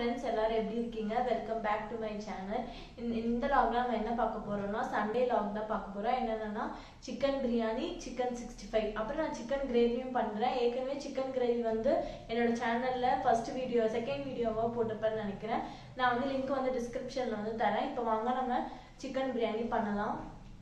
friends எல்லாரும் எப்படி இருக்கீங்க welcome back to my channel இந்த லாக்ல நம்ம என்ன பார்க்க போறோம்னா சண்டே லாக் தான் பார்க்க போறோம் என்னன்னா chicken biryani chicken sixty five அப்புறம் நான் சிக்கன் கிரேவியும் பண்றேன் ஏற்கனவே சிக்கன் கிரேவி வந்து என்னோட சேனல்ல ஃபர்ஸ்ட் வீடியோ செகண்ட் வீடியோவா போட்டிருப்பேன்னு நினைக்கிறேன் நான் வந்து லிங்க் வந்து டிஸ்கிரிப்ஷன்ல வந்து தரேன் இப்போ வாங்க நம்ம சிக்கன் பிரியாணி பண்ணலாம்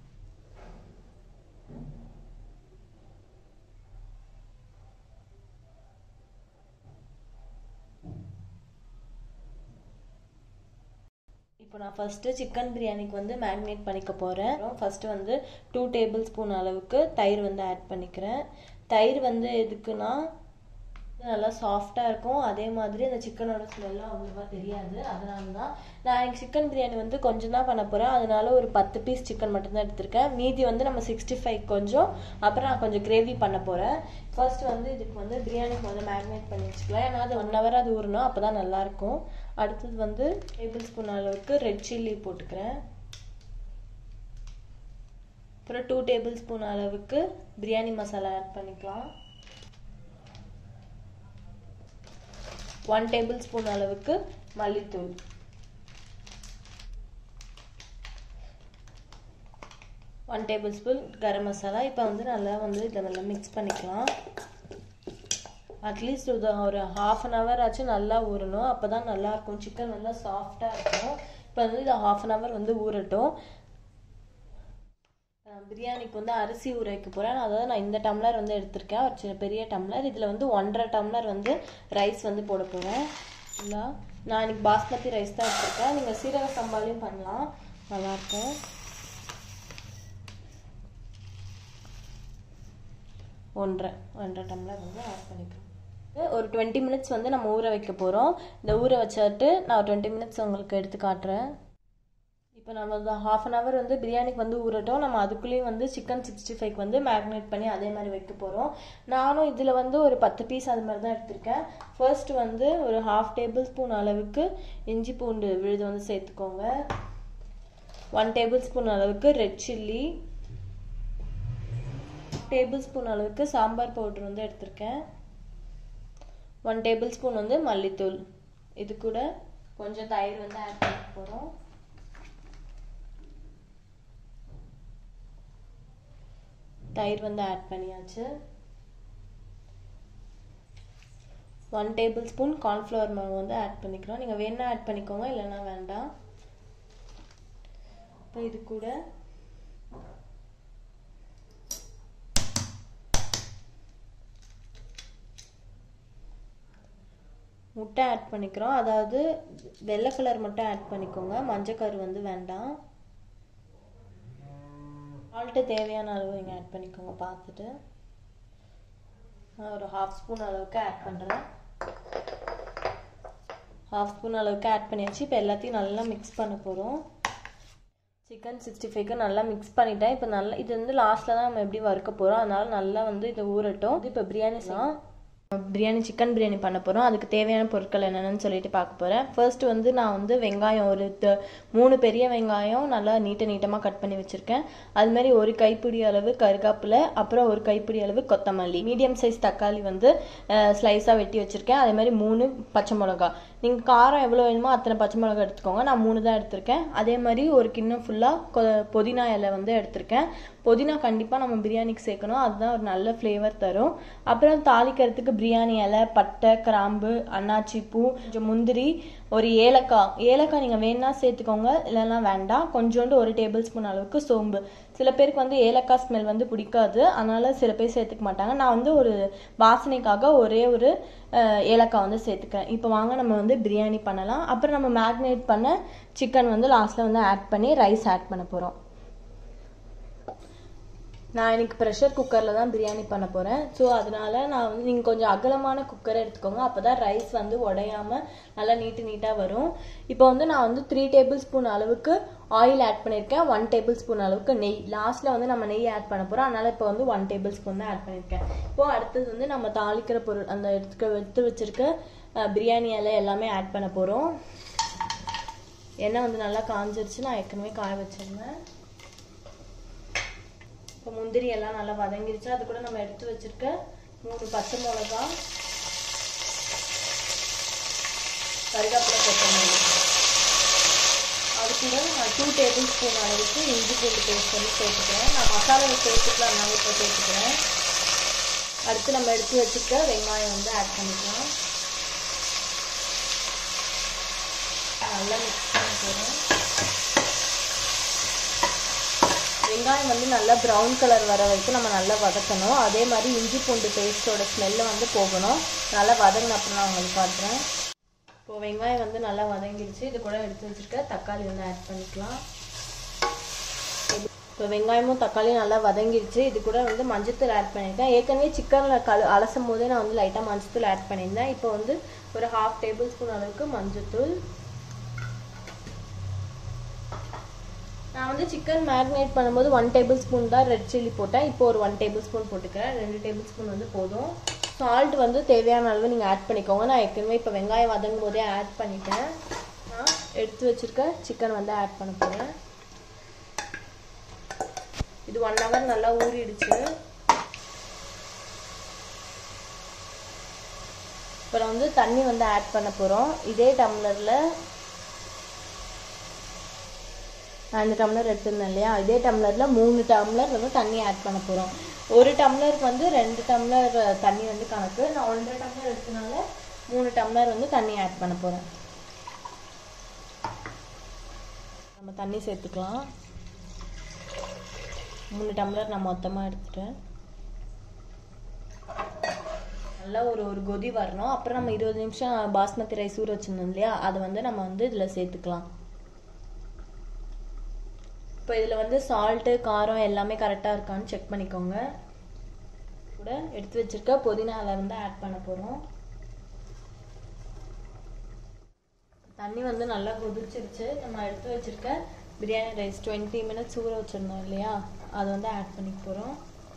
இப்போ நான் ஃபஸ்ட்டு சிக்கன் பிரியாணிக்கு வந்து மேரினேட் பண்ணிக்க போகிறேன் ஃபஸ்ட்டு வந்து டூ டேபிள் ஸ்பூன் அளவுக்கு தயிர் வந்து ஆட் பண்ணிக்கிறேன் தயிர் வந்து எதுக்குன்னா நல்லா சாஃப்டாக இருக்கும் அதே மாதிரி அந்த சிக்கனோட ஸ்மெல்லாம் அவ்வளோவா தெரியாது அதனால தான் நான் எனக்கு சிக்கன் பிரியாணி வந்து கொஞ்சம் தான் பண்ண போகிறேன் அதனால ஒரு பத்து பீஸ் சிக்கன் மட்டும்தான் எடுத்திருக்கேன் மீதி வந்து நம்ம சிக்ஸ்டி ஃபைவ் கொஞ்சம் அப்புறம் நான் கொஞ்சம் கிரேவி பண்ண போகிறேன் ஃபர்ஸ்ட் வந்து இதுக்கு வந்து பிரியாணிக்கு வந்து மேரினேட் பண்ணி வச்சுக்கலாம் ஏன்னா அது ஒன் ஹவர் அது ஊறணும் அப்போ தான் நல்லாயிருக்கும் அடுத்தது வந்து டேபிள் ஸ்பூன் அளவுக்கு ரெட் சில்லி போட்டுக்கிறேன் அப்புறம் டூ டேபிள் ஸ்பூன் அளவுக்கு பிரியாணி மசாலா ஆட் பண்ணிக்கலாம் ஒன் டேபிள் ஸ்பூன் அளவுக்கு மல்லித்தூள் one tablespoon garam masala இப்போ வந்து நல்லா வந்து இதை நல்லா மிக்ஸ் பண்ணிக்கலாம் அட்லீஸ்ட் இது ஒரு ஹாஃப் அன் ஹவர் ஆச்சும் நல்லா ஊறணும் அப்போ தான் நல்லாயிருக்கும் சிக்கன் நல்லா சாஃப்டாக இருக்கும் இப்போ வந்து இது ஹாஃப் அன் ஹவர் வந்து ஊறட்டும் பிரியாணிக்கு வந்து அரிசி ஊற வைக்க போகிறேன் அதாவது நான் இந்த டம்ளர் வந்து எடுத்திருக்கேன் ஒரு சின்ன பெரிய டம்ளர் இதில் வந்து ஒன்றரை டம்ளர் வந்து ரைஸ் வந்து போட போகிறேன் இல்லை நான் இன்னைக்கு பாஸ்மதி ரைஸ் தான் எடுத்திருக்கேன் நீங்கள் சீரக சம்பாலையும் பண்ணலாம் நல்லாயிருக்கும் ஒன்றரை ஒன்றரை டம்ளர் வந்து ஆட் பண்ணிக்கிறோம் ஒரு டுவெண்ட்டி மினிட்ஸ் வந்து நம்ம ஊற வைக்க போகிறோம் இந்த ஊற வச்சுட்டு நான் ஒரு டுவெண்ட்டி மினிட்ஸ் உங்களுக்கு எடுத்து காட்டுறேன் இப்போ நம்ம ஹாஃப் அன் ஹவர் வந்து பிரியாணிக்கு வந்து ஊறட்டும் நம்ம அதுக்குள்ளேயும் வந்து சிக்கன் சிக்ஸ்டி ஃபைவ் வந்து மேக்னேட் பண்ணி அதே மாதிரி வைக்க போகிறோம் நானும் இதில் வந்து ஒரு பத்து பீஸ் அது மாதிரி தான் எடுத்திருக்கேன் ஃபர்ஸ்ட் வந்து ஒரு ஹாஃப் டேபிள் ஸ்பூன் அளவுக்கு இஞ்சி பூண்டு விழுது வந்து சேர்த்துக்கோங்க ஒன் டேபிள் ஸ்பூன் அளவுக்கு ரெட் சில்லி டேபிள் ஸ்பூன் அளவுக்கு சாம்பார் பவுடர் வந்து எடுத்திருக்கேன் ஒன் டேபிள் ஸ்பூன் வந்து மல்லித்தூள் இது கூட கொஞ்சம் தயிர் வந்து ஆட் பண்ண போகிறோம் தயிர் வந்து ஆட் பண்ணியாச்சு ஒன் டேபிள் ஸ்பூன் கார்ன்ஃப்ளவர் மாவு வந்து ஆட் பண்ணிக்கிறோம் நீங்கள் வேணா ஆட் பண்ணிக்கோங்க இல்லைன்னா வேண்டாம் இப்போ இது கூட முட்டை ஆட் பண்ணிக்கிறோம் அதாவது வெள்ளை கலர் மட்டும் ஆட் பண்ணிக்கோங்க மஞ்சள் கலர் வந்து வேண்டாம் சால்ட்டு தேவையான அளவு நீங்கள் ஆட் பண்ணிக்கோங்க பார்த்துட்டு நான் ஒரு ஹாஃப் ஸ்பூன் அளவுக்கு ஆட் பண்ணுறேன் ஹாஃப் ஸ்பூன் அளவுக்கு ஆட் பண்ணியாச்சு இப்போ எல்லாத்தையும் நல்லா மிக்ஸ் பண்ண போகிறோம் சிக்கன் சிக்ஸ்டி ஃபைவ்க்கு நல்லா மிக்ஸ் பண்ணிட்டேன் இப்போ நல்லா இது வந்து லாஸ்ட்டில் தான் நம்ம எப்படி வறுக்க போகிறோம் அதனால நல்லா வந்து இதை ஊறட்டும் இப்போ பிரியாணி தான் பிரியாணி சிக்கன் பிரியாணி பண்ண போகிறோம் அதுக்கு தேவையான பொருட்கள் என்னென்னு சொல்லிட்டு பார்க்க போகிறேன் ஃபர்ஸ்ட் வந்து நான் வந்து வெங்காயம் ஒரு மூணு பெரிய வெங்காயம் நல்லா நீட்ட நீட்டமாக கட் பண்ணி வச்சுருக்கேன் அதுமாரி ஒரு கைப்பிடி அளவு கருகாப்பில் அப்புறம் ஒரு கைப்பிடி அளவு கொத்தமல்லி மீடியம் சைஸ் தக்காளி வந்து ஸ்லைஸாக வெட்டி வச்சுருக்கேன் அதே மாதிரி மூணு பச்சை மிளகா நீங்கள் காரம் எவ்வளோ வேணுமோ அத்தனை பச்சை மிளகா எடுத்துக்கோங்க நான் மூணு தான் எடுத்திருக்கேன் அதே மாதிரி ஒரு கிண்ணம் ஃபுல்லாக புதினா இலை வந்து எடுத்திருக்கேன் புதினா கண்டிப்பாக நம்ம பிரியாணிக்கு சேர்க்கணும் அதுதான் ஒரு நல்ல ஃப்ளேவர் தரும் அப்புறம் தாளிக்கிறதுக்கு பிரியாணி இலை பட்டை கிராம்பு அன்னாச்சி பூ கொஞ்சம் முந்திரி ஒரு ஏலக்காய் ஏலக்காய் நீங்கள் வேணா சேர்த்துக்கோங்க இல்லைன்னா வேண்டாம் கொஞ்சோண்டு ஒரு டேபிள் ஸ்பூன் அளவுக்கு சோம்பு சில பேருக்கு வந்து ஏலக்காய் ஸ்மெல் வந்து பிடிக்காது அதனால சில பேர் சேர்த்துக்க மாட்டாங்க நான் வந்து ஒரு வாசனைக்காக ஒரே ஒரு ஏலக்காய் வந்து சேர்த்துக்கிறேன் இப்போ வாங்க நம்ம வந்து பிரியாணி பண்ணலாம் அப்புறம் நம்ம மேக்னேட் பண்ண சிக்கன் வந்து லாஸ்ட்டில் வந்து ஆட் பண்ணி ரைஸ் ஆட் பண்ண போகிறோம் நான் எனக்கு ப்ரெஷர் குக்கரில் தான் பிரியாணி பண்ண போகிறேன் ஸோ அதனால நான் வந்து நீங்கள் கொஞ்சம் அகலமான குக்கரை எடுத்துக்கோங்க அப்போ தான் ரைஸ் வந்து உடையாமல் நல்லா நீட்டு நீட்டாக வரும் இப்போ வந்து நான் வந்து த்ரீ டேபிள் ஸ்பூன் அளவுக்கு ஆயில் ஆட் பண்ணியிருக்கேன் ஒன் டேபிள் ஸ்பூன் அளவுக்கு நெய் லாஸ்ட்டில் வந்து நம்ம நெய் ஆட் பண்ண போகிறோம் அதனால் இப்போ வந்து ஒன் டேபிள் ஸ்பூன் தான் ஆட் பண்ணியிருக்கேன் இப்போது அடுத்தது வந்து நம்ம தாளிக்கிற பொருள் அந்த எடுத்துக்க எடுத்து வச்சுருக்க பிரியாணி இலை எல்லாமே ஆட் பண்ண போகிறோம் எண்ணெய் வந்து நல்லா காஞ்சிருச்சு நான் ஏற்கனவே காய வச்சிருந்தேன் இப்போ முந்திரி எல்லாம் நல்லா வதங்கிருச்சு அது கூட நம்ம எடுத்து வச்சிருக்க மூணு பச்சை மிளகா கருவேப்பிலை கொத்தமல்லி அது கூட நான் டூ டேபிள் ஸ்பூன் அளவுக்கு இஞ்சி பூண்டு பேஸ்ட் வந்து சேர்த்துக்கிறேன் நான் மசாலாவை சேர்த்துக்கலாம் நான் இப்போ சேர்த்துக்கிறேன் அடுத்து நம்ம எடுத்து வச்சுக்க வெங்காயம் வந்து ஆட் பண்ணிக்கலாம் நல்லா மிக்ஸ் பண்ணி போகிறேன் வெங்காயம் வந்து நல்லா ப்ரௌன் கலர் வர வரைக்கும் நம்ம நல்லா வதக்கணும் அதே மாதிரி இஞ்சி பூண்டு பேஸ்ட்டோட ஸ்மெல்லு வந்து போகணும் நல்லா வதங்கின அப்புறம் நான் உங்களுக்கு காட்டுறேன் இப்போ வெங்காயம் வந்து நல்லா வதங்கிடுச்சு இது கூட எடுத்து வச்சுருக்க தக்காளி வந்து ஆட் பண்ணிக்கலாம் இப்போ வெங்காயமும் தக்காளியும் நல்லா வதங்கிடுச்சு இது கூட வந்து மஞ்சத்தூள் ஆட் பண்ணியிருக்கேன் ஏற்கனவே சிக்கனில் கழு அலசும் போதே நான் வந்து லைட்டாக மஞ்சத்தூள் ஆட் பண்ணியிருந்தேன் இப்போ வந்து ஒரு ஹாஃப் டேபிள் ஸ்பூன் அளவுக்கு மஞ்சத்தூள் நான் வந்து சிக்கன் மேரினேட் பண்ணும்போது ஒன் டேபிள் ஸ்பூன் தான் ரெட் சில்லி போட்டேன் இப்போ ஒரு ஒன் டேபிள் ஸ்பூன் போட்டுக்கிறேன் ரெண்டு டேபிள் ஸ்பூன் வந்து போதும் சால்ட் வந்து தேவையான அளவு நீங்கள் ஆட் பண்ணிக்கோங்க நான் ஏற்கனவே இப்போ வெங்காயம் வதங்கும் போதே ஆட் பண்ணிட்டேன் நான் எடுத்து வச்சுருக்க சிக்கன் வந்து ஆட் பண்ண போகிறேன் இது ஒன் ஹவர் நல்லா ஊறிடுச்சு அப்புறம் வந்து தண்ணி வந்து ஆட் பண்ண போகிறோம் இதே டம்ளரில் அந்த டம்ளர் எடுத்திருந்தேன் இல்லையா இதே டம்ளரில் மூணு டம்ளர் வந்து தண்ணி ஆட் பண்ண போகிறோம் ஒரு டம்ளருக்கு வந்து ரெண்டு டம்ளர் தண்ணி வந்து கணக்கு நான் ஒன்றரை டம்ளர் எடுத்தனால மூணு டம்ளர் வந்து தண்ணி ஆட் பண்ண போகிறேன் நம்ம தண்ணி சேர்த்துக்கலாம் மூணு டம்ளர் நான் மொத்தமாக எடுத்துட்டேன் நல்லா ஒரு ஒரு கொதி வரணும் அப்புறம் நம்ம இருபது நிமிஷம் பாஸ்மதி ரைஸ் ஊற வச்சுருந்தோம் இல்லையா அதை வந்து நம்ம வந்து இதில் சேர்த்துக்கலாம் இப்போ இதில் வந்து சால்ட்டு காரம் எல்லாமே கரெக்டாக இருக்கான்னு செக் பண்ணிக்கோங்க கூட எடுத்து வச்சிருக்க புதினா இலை வந்து ஆட் பண்ண போகிறோம் தண்ணி வந்து நல்லா கொதிச்சிருச்சு நம்ம எடுத்து வச்சிருக்க பிரியாணி ரைஸ் டுவெண்ட்டி மினிட்ஸ் ஊற வச்சுருந்தோம் இல்லையா அதை வந்து ஆட் பண்ணிக்க போகிறோம்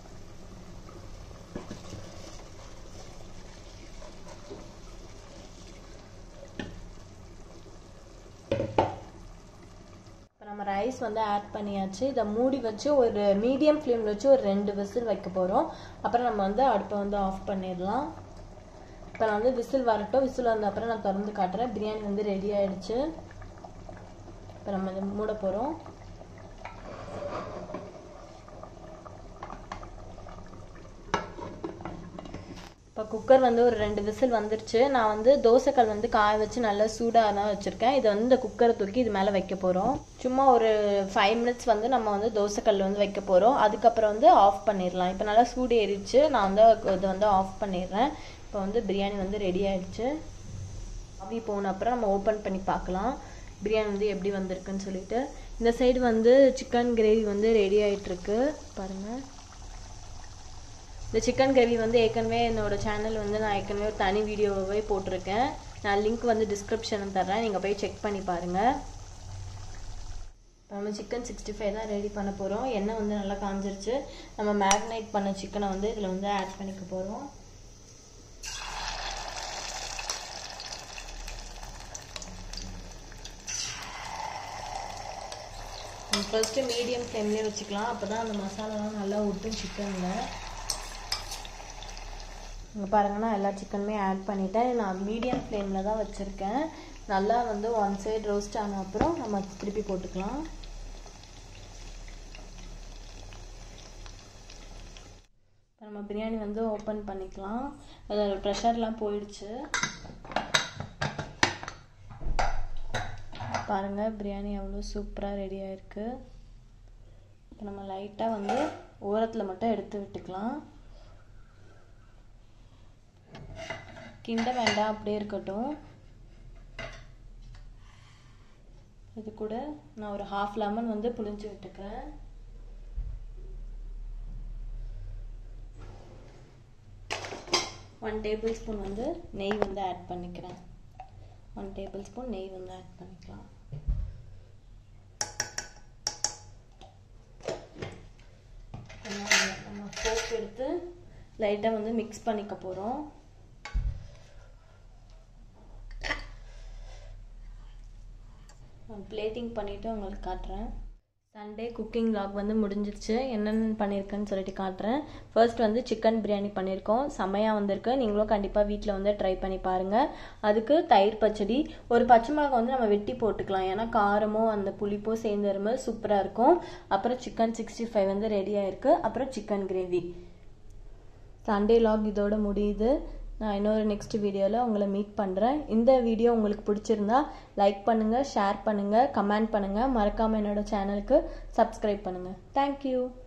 இப்போ நம்ம ரைஸ் வந்து ஆட் பண்ணியாச்சு இதை மூடி வச்சு ஒரு மீடியம் ஃப்ளேமில் வச்சு ஒரு ரெண்டு விசில் வைக்க போகிறோம் அப்புறம் நம்ம வந்து அடுப்பை வந்து ஆஃப் பண்ணிடலாம் இப்போ நான் வந்து விசில் வரட்டும் விசில் வந்த அப்புறம் நான் திறந்து காட்டுறேன் பிரியாணி வந்து ரெடி ஆயிடுச்சு இப்போ நம்ம இதை மூட போகிறோம் இப்போ குக்கர் வந்து ஒரு ரெண்டு விசில் வந்துருச்சு நான் வந்து தோசைக்கல் வந்து காய வச்சு நல்லா சூடாக தான் வச்சுருக்கேன் இதை வந்து இந்த குக்கரை தூக்கி இது மேலே வைக்க போகிறோம் சும்மா ஒரு ஃபைவ் மினிட்ஸ் வந்து நம்ம வந்து தோசைக்கல் வந்து வைக்க போகிறோம் அதுக்கப்புறம் வந்து ஆஃப் பண்ணிடலாம் இப்போ நல்லா சூடு ஏறிடுச்சு நான் வந்து இதை வந்து ஆஃப் பண்ணிடுறேன் இப்போ வந்து பிரியாணி வந்து ரெடி ஆயிடுச்சு ஆவி போன அப்புறம் நம்ம ஓப்பன் பண்ணி பார்க்கலாம் பிரியாணி வந்து எப்படி வந்திருக்குன்னு சொல்லிட்டு இந்த சைடு வந்து சிக்கன் கிரேவி வந்து ரெடி ஆகிட்டுருக்கு பாருங்கள் இந்த சிக்கன் கிரேவி வந்து ஏற்கனவே என்னோட சேனல் வந்து நான் ஏற்கனவே ஒரு தனி வீடியோவே போட்டிருக்கேன் நான் லிங்க் வந்து டிஸ்கிரிப்ஷனில் தர்றேன் நீங்கள் போய் செக் பண்ணி பாருங்கள் நம்ம சிக்கன் சிக்ஸ்டி ஃபைவ் தான் ரெடி பண்ண போகிறோம் எண்ணெய் வந்து நல்லா காஞ்சிருச்சு நம்ம மேரினேட் பண்ண சிக்கனை வந்து இதில் வந்து ஆட் பண்ணிக்க போகிறோம் ஃபர்ஸ்ட்டு மீடியம் ஃப்ளேம்லேயே வச்சுக்கலாம் அப்போ தான் அந்த மசாலாலாம் நல்லா ஒட்டும் சிக்கனில் இங்கே பாருங்கன்னா எல்லா சிக்கனுமே ஆட் பண்ணிட்டேன் நான் மீடியம் ஃப்ளேமில் தான் வச்சுருக்கேன் நல்லா வந்து ஒன் சைடு ரோஸ்ட் ஆன அப்புறம் நம்ம திருப்பி போட்டுக்கலாம் இப்போ நம்ம பிரியாணி வந்து ஓப்பன் பண்ணிக்கலாம் அதோட ப்ரெஷர்லாம் போயிடுச்சு பாருங்கள் பிரியாணி எவ்வளோ சூப்பராக ரெடி ஆயிருக்கு இப்போ நம்ம லைட்டாக வந்து ஓரத்தில் மட்டும் எடுத்து விட்டுக்கலாம் கிண்ட வேண்டாம் அப்படியே இருக்கட்டும் இது கூட நான் ஒரு ஹாஃப் லெமன் வந்து புளிஞ்சு விட்டுக்கிறேன் ஒன் டேபிள் ஸ்பூன் வந்து நெய் வந்து ஆட் பண்ணிக்கிறேன் ஒன் டேபிள் ஸ்பூன் நெய் வந்து ஆட் பண்ணிக்கலாம் நம்ம ஃபோக் எடுத்து லைட்டாக வந்து மிக்ஸ் பண்ணிக்க போகிறோம் பிளேட்டிங் பண்ணிவிட்டு உங்களுக்கு காட்டுறேன் சண்டே குக்கிங் லாக் வந்து முடிஞ்சிருச்சு என்னென்ன பண்ணியிருக்கேன்னு சொல்லிட்டு காட்டுறேன் ஃபர்ஸ்ட் வந்து சிக்கன் பிரியாணி பண்ணியிருக்கோம் செம்மையாக வந்திருக்கு நீங்களும் கண்டிப்பாக வீட்டில் வந்து ட்ரை பண்ணி பாருங்கள் அதுக்கு தயிர் பச்சடி ஒரு பச்சை மிளகா வந்து நம்ம வெட்டி போட்டுக்கலாம் ஏன்னா காரமும் அந்த புளிப்பும் சேர்ந்து வரும்போது சூப்பராக இருக்கும் அப்புறம் சிக்கன் சிக்ஸ்டி ஃபைவ் வந்து ரெடியாக இருக்குது அப்புறம் சிக்கன் கிரேவி சண்டே லாக் இதோட முடியுது நான் இன்னொரு நெக்ஸ்ட் வீடியோவில் உங்களை மீட் பண்ணுறேன் இந்த வீடியோ உங்களுக்கு பிடிச்சிருந்தா லைக் பண்ணுங்கள் ஷேர் பண்ணுங்கள் கமெண்ட் பண்ணுங்கள் மறக்காமல் என்னோட சேனலுக்கு சப்ஸ்கிரைப் பண்ணுங்கள் தேங்க்யூ